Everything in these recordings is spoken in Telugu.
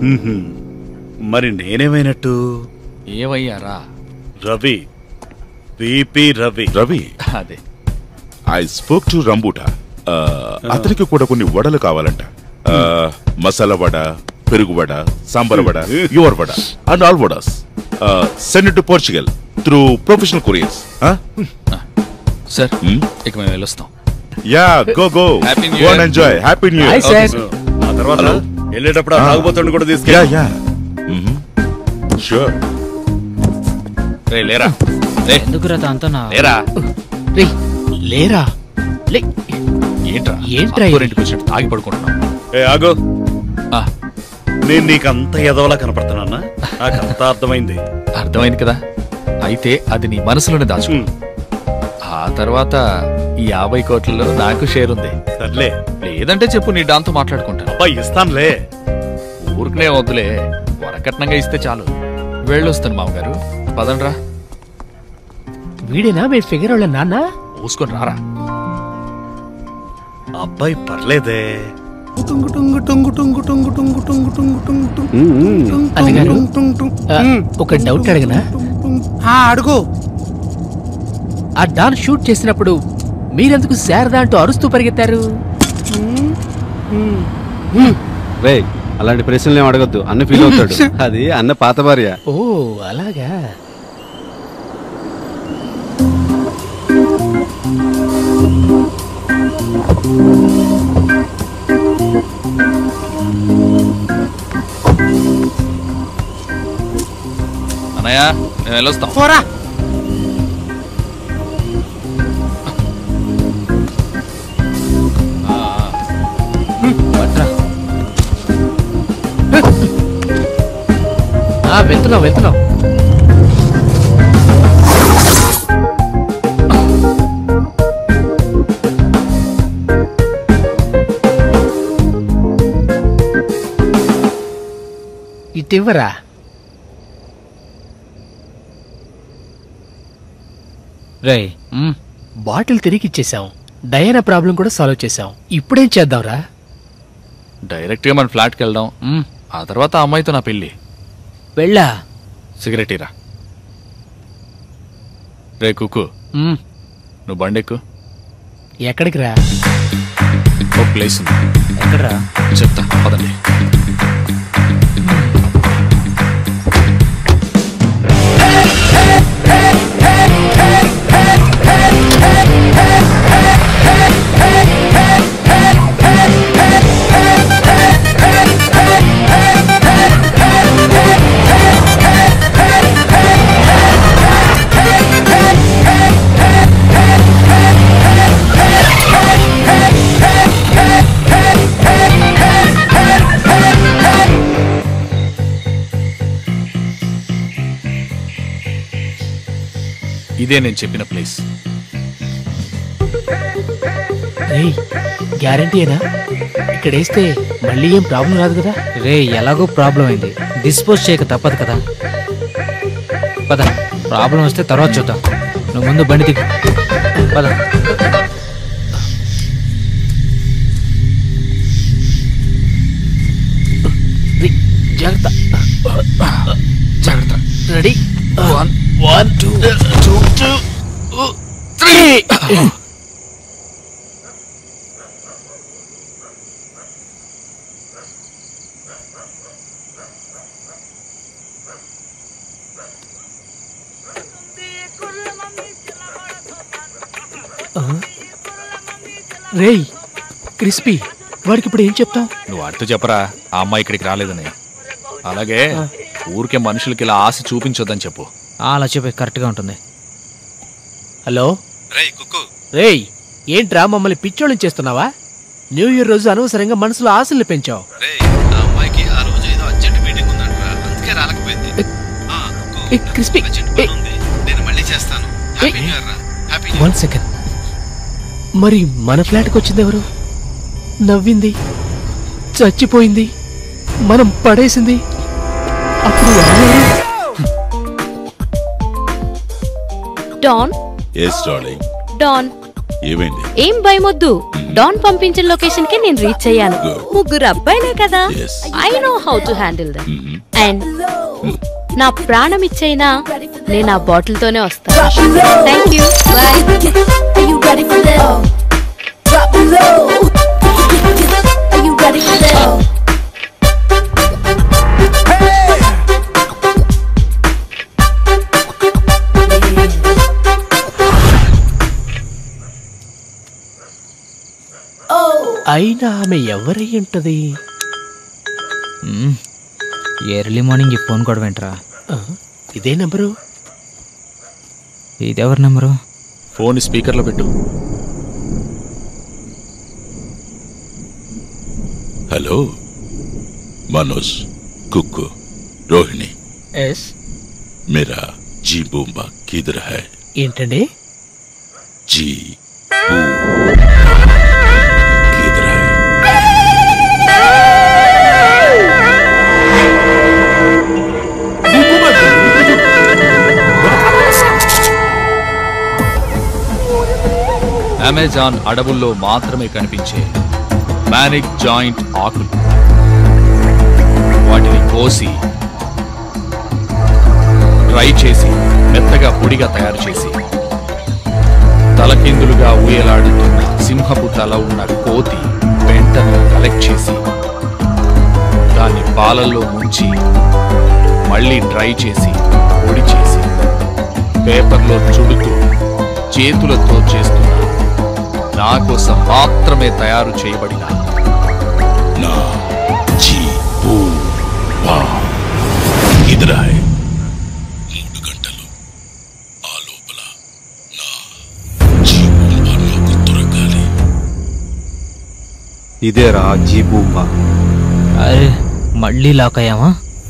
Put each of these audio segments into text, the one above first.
మ్మ్హ్మ్. మరి నేనేమైనట్టు ఏవయ్యారా రవి విపి రవి రవి అదే ఐ స్పోక్ టు రంబూటా ఆ, అతనికి కూడా కొన్ని వడలు కావాలంట ఆ, మసాలా వడ పెరుగు vada sambar vada your vada and all vadas send to Portugal through professional couriers sir ఇక మేము వెళ్ళొస్తాం yeah go go Happy New go Year. Enjoy happy new Hi, year sir. ఆ తర్వాత Hello. వెళ్ళేటప్పుడు ఆ Ah. తాగుబోతుని కూడా యా తీసుకెళ్ళి యా షూర్ రే లేరా రే ఎందుకురా దాంతో నా లేరా రేయ్, లేరా లే ఏంట్రా ఏంట్రా ఇది? అత్తోరింటికి వచ్చినట్టు తాగి పడుకుంటున్నాం ఏ ఆగో ఆ, నేను నీకు అంత ఎదవలా కనపడుతున్నా నాకు అంత అర్థమైంది అర్థమైంది కదా అయితే అది నీ మనసులోనే దాచుకో ఉమ్, ఆ తర్వాత ఈ యాభై కోట్లలో నాకు షేర్ ఉంది సర్లే లేదంటే చెప్పు నీ డాన్తో మాట్లాడుకుంటాను అబ్బా ఇస్తానులే ఊరికనే వద్దులే వరకట్నంగా ఇస్తే చాలు వెళ్ళొస్తాను మామగారు పదండ్రా వీడేనా మీ ఫిగర్ వాళ్ళ నాన్న మూసుకొని రారా అబ్బాయి పర్లేదే అన్నగారు ఆ, ఒక డౌట్ అడగనా అడుగు ఆ డాన్ షూట్ చేసినప్పుడు మీరెందుకు శారదా అంటూ అరుస్తూ పరిగెత్తారు రే అలాంటి ప్రశ్నలు ఏం అడగొద్దు అన్న ఫీల్ అవుతాడు అది అన్న పాత భార్య ఓ అలాగా అన్నయ్య మేము వెళ్ళొస్తాం పోరా పట్రా. ఆ, వెళ్తున్నాం వెళ్తున్నాం ఇటివ్వరా రే బాటిల్ తిరిగి ఇచ్చేసాం డయానా ప్రాబ్లం కూడా సాల్వ్ చేసాం ఇప్పుడేం చేద్దాంరా డైరెక్ట్ గా మన ఫ్లాట్కి వెళ్దాం ఆ తర్వాత ఆ అమ్మాయితో నా పెళ్లి వెళ్ళా సిగరెట్ ఇరా రే కుక్కు మ్, నువ్వు బండెక్కు ఎక్కడికి రా ఒక ప్లేస్ ఉంది ఎక్కడరా చెప్తా పదండి ఇదే నేను చెప్పిన ప్లేస్ రేయ్ గ్యారంటీయేనా ఇక్కడ వేస్తే మళ్ళీ ఏం ప్రాబ్లం రాదు కదా రే ఎలాగో ప్రాబ్లం అయింది డిస్పోజ్ చేయక తప్పదు కదా పద ప్రాబ్లం వస్తే తర్వాత చూద్దాం నువ్వు ముందు బండి దిగు పద రేయ్, జాగ్రత్త జాగ్రత్త ready one one two two two three రేయ్ క్రిస్పీ వాడికి ఇప్పుడు ఏం చెప్తాం నువ్వు అడుతూ చెప్పరా ఆ అమ్మాయి ఇక్కడికి రాలేదని అలాగే ఊరికే మనుషులకి ఇలా ఆశ చూపించొద్దని చెప్పు ఆ, అలా చెప్పి కరెక్ట్గా ఉంటుంది హలో రేయ్ కుక్కు రేయ్ ఏంట్రా మమ్మల్ని పిచ్చోళ్ళని చేస్తున్నావా న్యూ ఇయర్ రోజు అనవసరంగా మనసులో ఆశలు పెంచావు రేయ్ ఆ అమ్మాయికి ఆ రోజు ఏదో అర్జెంట్ మీటింగ్ ఉందంటరా అందుకే రాలేకపోయింది ఆ, కుక్కు, ఏ, క్రిస్పీ, అర్జెంట్ ఏ. పని ఉంది నేను మళ్ళీ చేస్తాను హ్యాపీ న్యూ ఇయర్ రా హ్యాపీ న్యూ వన్ సెకండ్ మరి మన ఫ్లాట్కి వచ్చింది ఎవరు నవ్వింది చచ్చిపోయింది మనం పడేసింది అప్పుడు వాళ్ళెవరు? డాన్ ఎస్ డార్లింగ్ డాన్ ఏమైంది ఏం భయమొద్దు డాన్ పంపించిన లొకేషన్ కి నేను రీచ్ అయ్యాను Good. ముగ్గురు అబ్బాయిలే కదా Yes. I know how to handle them Mhm. And నా ప్రాణం ఇచ్చైనా నేను ఆ బాటిల్ తోనే వస్తాను thank you boy Are you ready for this? Drop it low. Are you ready for this? అయినా ఆమె ఎవరై ఉంటది మ్మ్. ఎర్లీ మార్నింగ్ ఈ ఫోన్ కూడా వెంటరా ఆ, ఇదే నెంబరు ఇది ఎవరి నెంబరు ఫోన్ స్పీకర్లో పెట్టు हेलो मनोज कुक्कू रोहिणी ఎస్ मेरा जी बूम्बा किधर है ఏంటండి जी बू किधर है అమెజాన్ అడవుల్లో మాత్రమే కనిపించే మ్యానిక్ జాయింట్ ఆకులు వాటిని కోసి డ్రై చేసి మెత్తగా పొడిగా తయారు చేసి తలకిందులుగా ఊయలాడుతున్న సింహపు తల ఉన్న కోతి వెంటను కలెక్ట్ చేసి దాన్ని పాలల్లో ముంచి మళ్ళీ డ్రై చేసి పొడి చేసి పేపర్లో చుడుతూ చేతులతో చేస్తున్న నా కోసం మాత్రమే తయారు చేయబడిన ना जी बूम्बा किधर है మూడు గంటలు ఆ లోపల నా జీ బూంబా నాకు దొరకాలి ఇదేరా జీబూంబా అరే మళ్ళీ లాక్ అయ్యామా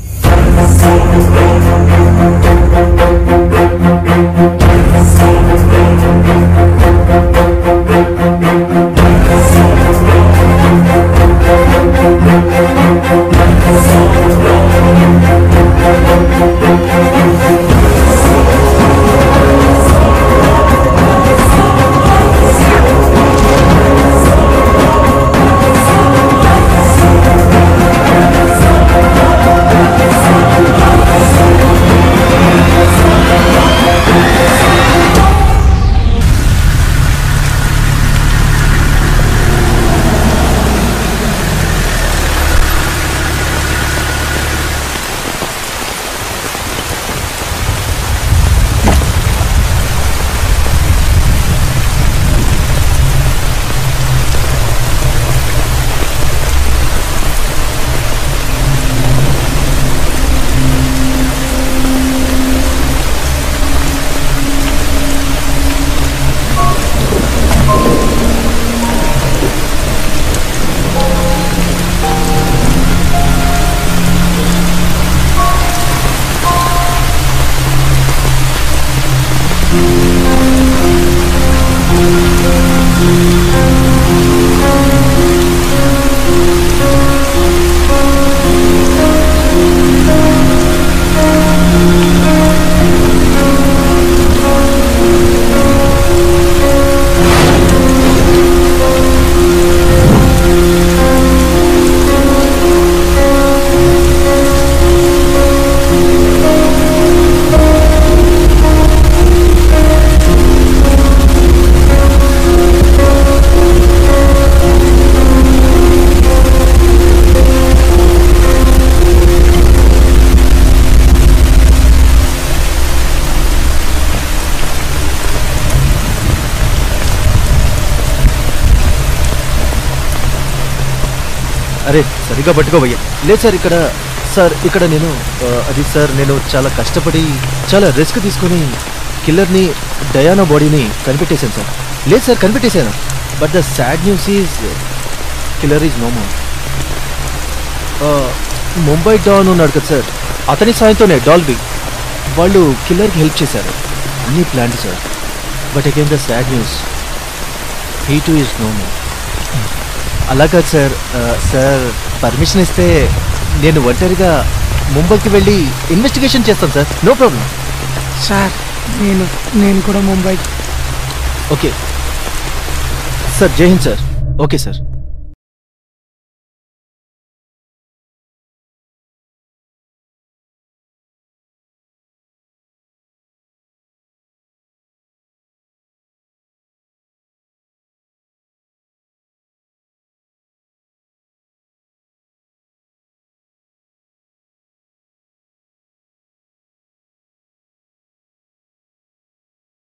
అరే సరిగా పట్టుకోవయ్యా లేదు సార్ ఇక్కడ సార్ ఇక్కడ నేను ఆ, అది సార్ నేను చాలా కష్టపడి చాలా రిస్క్ తీసుకొని కిల్లర్ని డయానా బాడీని కనిపెట్టేశాను సార్ లేదు సార్ కనిపెట్టేశాను but the sad news is killer is no more Mumbai don ఉన్నాడు కదా సార్ అతని సాయంతోనే డాల్బీ వాళ్ళు కిల్లర్కి హెల్ప్ చేశారు అన్నీ plant sir but again the sad news he too is no more అలా కాదు సార్ ఆ, సార్ పర్మిషన్ ఇస్తే నేను ఒంటరిగా ముంబైకి వెళ్ళి ఇన్వెస్టిగేషన్ చేస్తాను సార్ నో ప్రాబ్లం సార్ నేను నేను కూడా ముంబై ఓకే సార్ జై హింద్ సార్ ఓకే సార్